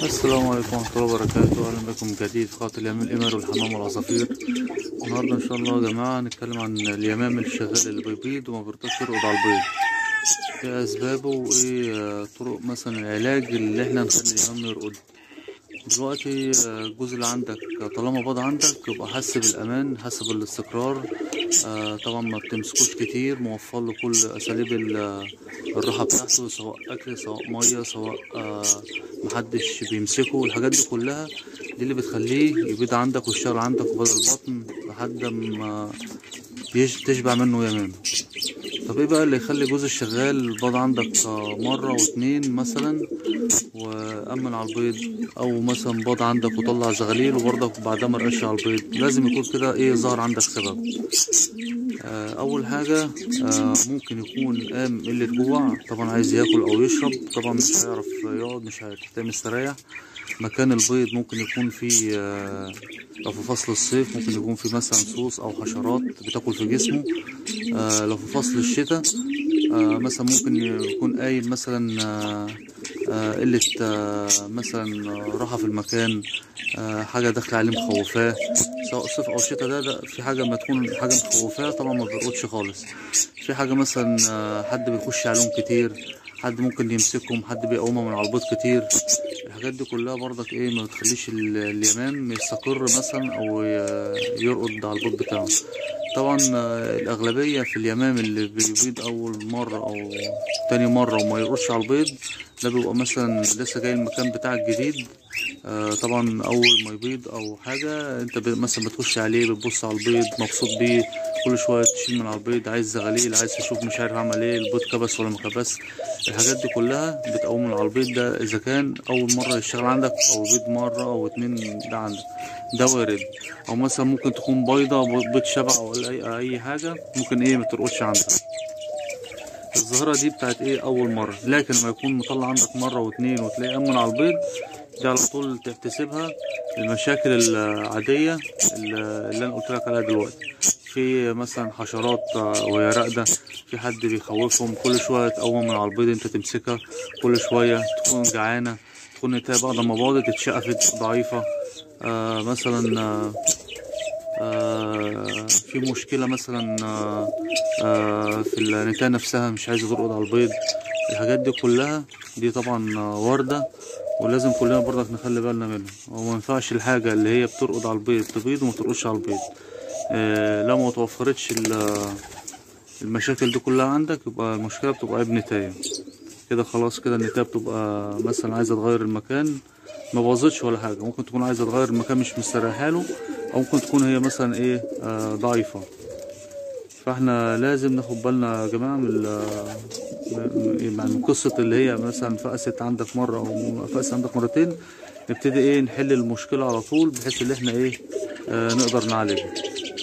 السلام عليكم ورحمة الله وبركاته أهلا بكم من جديد في قناة اليمام الإمر والحمام والعصافير النهاردة إن شاء الله يا جماعة هنتكلم عن اليمام الشغال اللي بيبيض وما بيرضاش يرقد على البيض إيه أسبابه وإيه آه، طرق مثلا العلاج اللي إحنا نخلي اليمام يرقد دلوقتي آه، الجوز اللي عندك طالما باض عندك يبقى حس بالأمان حس بالاستقرار آه، طبعا ما بتمسكوش كتير موفر له كل أساليب ال- الراحة بتاعته سواء أكل سواء مية سواء آه، محدش بيمسكه الحاجات دي كلها دي اللي بتخليه يبيض عندك ويشتغل عندك وبدل البطن لحد ما يش- تشبع منه يمام طب ايه بقى اللي يخلي جوز الشغال باض عندك آه، مرة واتنين مثلا وأمن على البيض أو مثلا باض عندك وطلع زغاليل وبرضك بعدها مرقش على البيض لازم يكون كده ايه ظهر عندك سبب آه، أول حاجة آه، ممكن يكون قام قلة جوع طبعا عايز ياكل أو يشرب طبعا مش هيعرف يقعد مش هيحتاج مستريح مكان البيض ممكن يكون فيه آه، لو في فصل الصيف ممكن يكون فيه مثلا سوس أو حشرات بتاكل في جسمه آه، لو في فصل الشتاء آه، مثلا ممكن يكون قايل مثلا آه، آه، قلة آه، مثلا آه، راحة في المكان آه، حاجة داخلة عليه مخوفاه سواء صيف أو شتاء ده, ده في حاجة ما تكون حاجة مخوفاه طبعا ما بيرقدش خالص في حاجة مثلا آه، حد بيخش عليهم كتير حد ممكن يمسكهم حد بيقومهم من على البيض كتير الحاجات دي كلها برضك ايه ما بتخليش ال- اليمام يستقر مثلا او ي- يرقد على البيض بتاعه طبعا آه، الأغلبية في اليمام اللي بيبيض أول مرة أو تاني مرة وما يرقدش على البيض ده بيبقى مثلا لسه جاي المكان بتاعك جديد آه، طبعا أول ما يبيض أو حاجة أنت ب- مثلا بتخش عليه بتبص على البيض مبسوط بيه كل شوية تشيل من على البيض عايز زغاليل عايز تشوف مش عارف عمل ايه البيض كبس ولا ما كبس الحاجات دي كلها بتقوم من على البيض ده إذا كان أول مرة يشتغل عندك أو بيض مرة أو اتنين ده عندك ده وارد او مثلا ممكن تكون بيضة بيض شبع او اي اي حاجة ممكن ايه ما ترقدش عندك الظاهرة دي بتاعت ايه اول مرة لكن لما يكون مطلع عندك مرة واتنين وتلاقيه امن على البيض دي على طول تحتسبها المشاكل العادية اللي اللي انا قلت لك عليها دلوقتي في مثلا حشرات آه، وهي راقدة في حد بيخوفهم كل شوية تقوم من على البيض انت تمسكها كل شوية تكون جعانة تكون انت بعد ما باضت اتشقفت ضعيفة آه مثلا آه آه في مشكلة مثلا آه آه في النتاية نفسها مش عايزة ترقد على البيض الحاجات دي كلها دي طبعا آه، واردة ولازم كلنا برضك نخلي بالنا منها وما ينفعش الحاجة اللي هي بترقد على البيض تبيض وما ترقدش على البيض آه لو ما توفرتش ال- المشاكل دي كلها عندك يبقى المشكلة بتبقى عيب نتاية كده خلاص كده النتاية بتبقى مثلا عايزة تغير المكان ما باظتش ولا حاجة ممكن تكون عايزة تغير المكان مش مستريحة له أو ممكن تكون هي مثلا إيه آه ضعيفة فاحنا لازم ناخد بالنا يا جماعة من ال- من من قصة اللي هي مثلا فقست عندك مرة أو فقست عندك مرتين نبتدي إيه نحل المشكلة على طول بحيث إن إحنا إيه آه نقدر نعالجها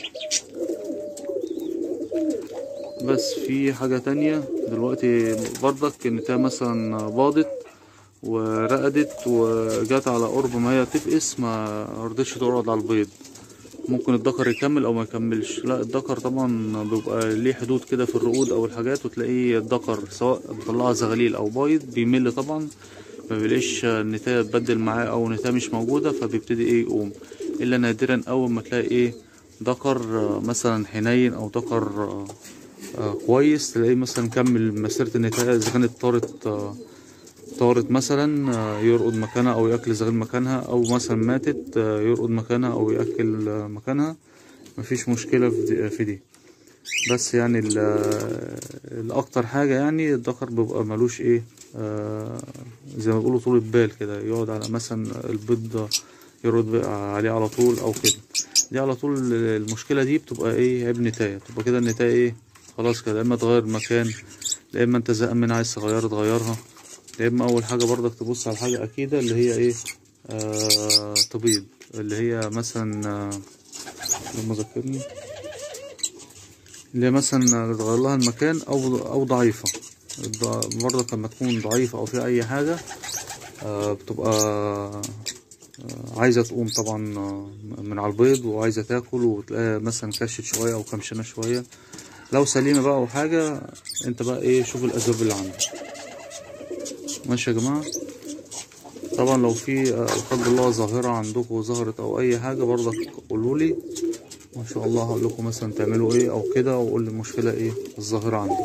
بس في حاجة تانية دلوقتي برضك ان انت مثلا باضت ورقدت وجات على قرب ما هي تفقس ما رضتش تقعد على البيض ممكن الذكر يكمل او ما يكملش لا الذكر طبعا بيبقى ليه حدود كده في الرقود او الحاجات وتلاقيه الذكر سواء مطلعها زغاليل او بيض بيمل طبعا ما بيلاقيش النتاية تبدل معاه او النتاية مش موجودة فبيبتدي ايه يقوم الا نادرا اول ما تلاقي ايه ذكر آه، مثلا حنين او ذكر آه، آه، كويس تلاقيه مثلا كمل مسيرة النتاية إذا كانت طارت آه، طارت مثلا آه، يرقد مكانها أو يأكل زغير مكانها أو مثلا ماتت آه، يرقد مكانها أو يأكل آه، مكانها مفيش مشكلة في دي, في دي. بس يعني ال- آه، الأكتر حاجة يعني الذكر بيبقى ملوش إيه آه، زي ما بيقولوا طول بال كده يقعد على مثلا البيض يرد بقى عليه على طول أو كده دي على طول المشكلة دي بتبقى إيه عيب نتاية بتبقى كده النتاية إيه خلاص كده يا إما تغير مكان يا إما أنت زهقان منها عايز تغيرها تغيرها يا إما أول حاجة برضك تبص على حاجة أكيدة اللي هي إيه آه تبيض اللي هي مثلا آه لما ذكرني اللي هي مثلا تغير لها المكان أو أو ضعيفة الض- برضك لما تكون ضعيفة أو فيها أي حاجة آه بتبقى آه، عايزة تقوم طبعا آه، من على البيض وعايزة تاكل وتلاقيها مثلا كشت شوية أو كمشنة شوية لو سليمة بقى أو حاجة أنت بقى إيه شوف الأسباب اللي عندك ماشي يا جماعة طبعا لو في آه، لا قدر الله ظاهرة عندكم ظهرت او اي حاجة برضك قولولي وان شاء الله هقول لكم مثلا تعملوا ايه او كده واقول لي المشكلة ايه الظاهرة عندكم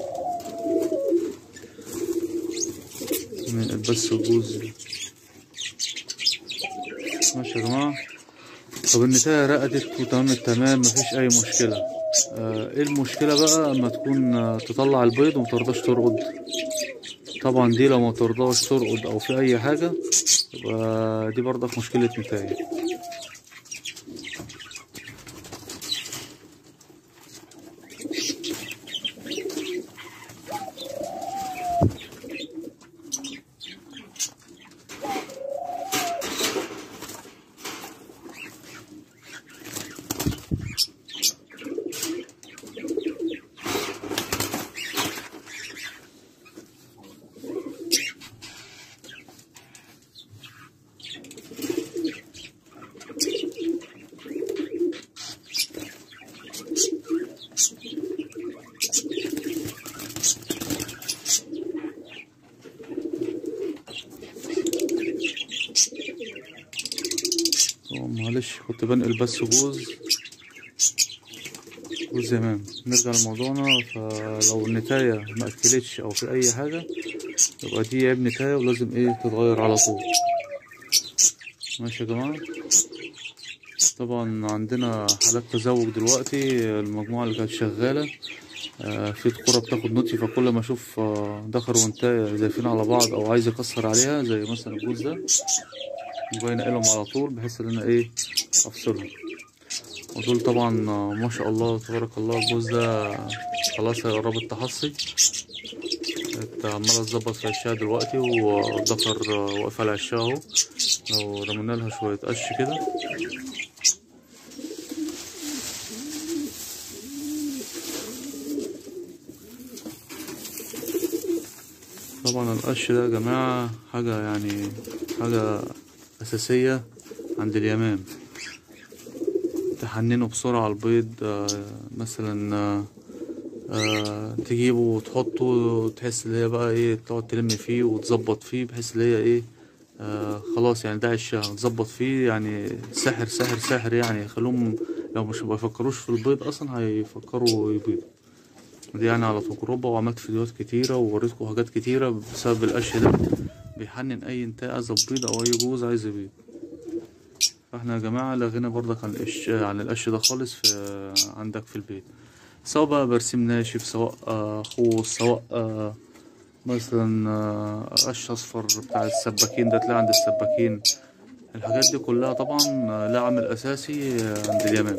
من بس الجوز ماشي يا جماعة طب النتاية رقدت وتمام التمام مفيش أي مشكلة آه، ايه المشكلة بقى اما تكون آه، تطلع البيض ومترضاش ترقد طبعا دي لو مترضاش ترقد أو في أي حاجة يبقى دي برضك مشكلة نتاية طبعاً معلش كنت بنقل بس جوز جوز زمان نرجع لموضوعنا فلو النتاية ما أكلتش أو في أي حاجة يبقى دي عيب نتاية ولازم إيه تتغير على طول ماشي يا جماعة طبعا عندنا حالات تزوج دلوقتي المجموعة اللي كانت شغالة آه، في كرة بتاخد نوتي فكل ما اشوف آه، دخر وانتاية زايفين على بعض او عايز اكسر عليها زي مثلا الجوز ده باين انقلهم على طول بحيث ان انا ايه افصلهم ودول طبعا آه، ما شاء الله تبارك الله الجوز ده خلاص هيقرب التحصي كانت عمالة تظبط في عشها دلوقتي والدكر آه، واقف على عشها اهو لو رمينا لها شوية قش كده طبعا القش ده يا جماعة حاجة يعني حاجة أساسية عند اليمام تحننه بسرعة على البيض آه، مثلا آه، آه، تجيبه وتحطه تحس ان هي بقى ايه تقعد تلم فيه وتظبط فيه بحيث ان هي ايه آه خلاص يعني ده عشها تظبط فيه يعني ساحر ساحر ساحر يعني خلوهم لو مش ما يفكروش في البيض اصلا هيفكروا يبيضوا دي يعني على تجربة وعملت فيديوهات كتيرة ووريتكم حاجات كتيرة بسبب القش ده بيحنن أي انتاج عايز بيض أو أي جوز عايز يبيض فاحنا يا جماعة لغينا برضك عن القش عن القش ده خالص في عندك في البيت سواء بقى برسيم ناشف سواء آه، خوص سواء آه، مثلا آه، قش أصفر بتاع السباكين ده تلاقي عند السباكين الحاجات دي كلها طبعا آه، لها عامل أساسي آه، عند اليمام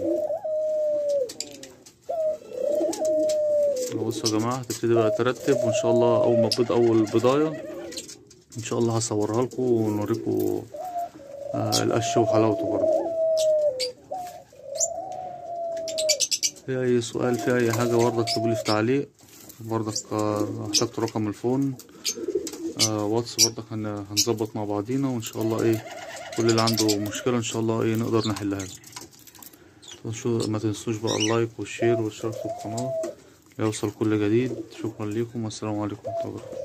بصوا يا جماعة هتبتدي بقى ترتب وإن شاء الله أول ما تبيض أول بضاية إن شاء الله هصورها لكم ونوريكم آه القش وحلاوته برضه في أي سؤال في أي حاجة برضه اكتبولي في تعليق برضك آه، احتجت رقم الفون آه واتس برضك هن- هنظبط مع بعضينا وإن شاء الله إيه كل اللي عنده مشكلة إن شاء الله إيه نقدر نحلها له شو- ما تنسوش بقى اللايك والشير والاشتراك في القناة ليوصل كل جديد شكرا لكم والسلام عليكم ورحمة الله وبركاته